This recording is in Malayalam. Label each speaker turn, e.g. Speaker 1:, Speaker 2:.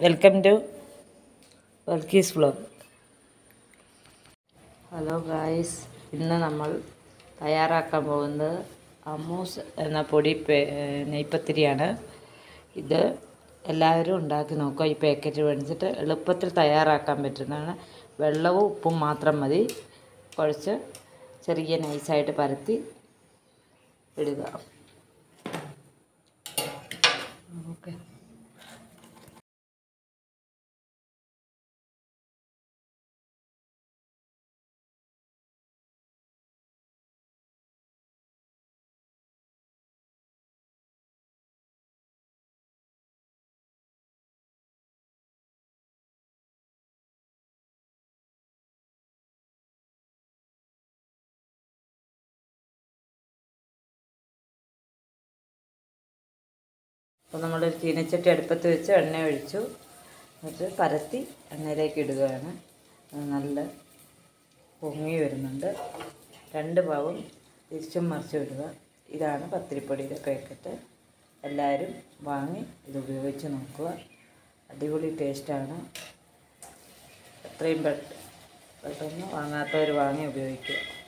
Speaker 1: welcome to Varkeys vlog hello guys ഇന്ന് നമ്മൾ തയ്യാറാക്കാൻ പോകുന്നത് അമ്മൂസ് എന്ന പൊടി പേ- നെയ്പത്തിരിയാണ് ഇത് എല്ലാവരും ഉണ്ടാക്കി നോക്കുക ഈ പാക്കറ്റ് മേടിച്ചിട്ട് എളുപ്പത്തിൽ തയ്യാറാക്കാൻ പറ്റുന്നതാണ് വെള്ളവും ഉപ്പും മാത്രം മതി കുഴച്ച് ചെറിയ നൈസായിട്ട് പരത്തി ഇടുക ഓക്കെ അപ്പോൾ നമ്മളൊരു ചീനച്ചട്ടി അടുപ്പത്ത് വെച്ച് എണ്ണ ഒഴിച്ചു എന്നിട്ട് പരത്തി എണ്ണയിലേക്ക് ഇടുകയാണ് അത് നല്ല പൊങ്ങി വരുന്നുണ്ട് രണ്ട് പാവും തിരിച്ചും മറിച്ചും ഇടുക ഇതാണ് പത്തിരിപ്പൊടിയുടെ പാക്കറ്റ് എല്ലാവരും വാങ്ങി ഇത് ഉപയോഗിച്ച് നോക്കുക അടിപൊളി ടേസ്റ്റാണ് എത്രയും പെട്ടെന്ന് വാങ്ങാത്തവർ വാങ്ങി ഉപയോഗിക്കുക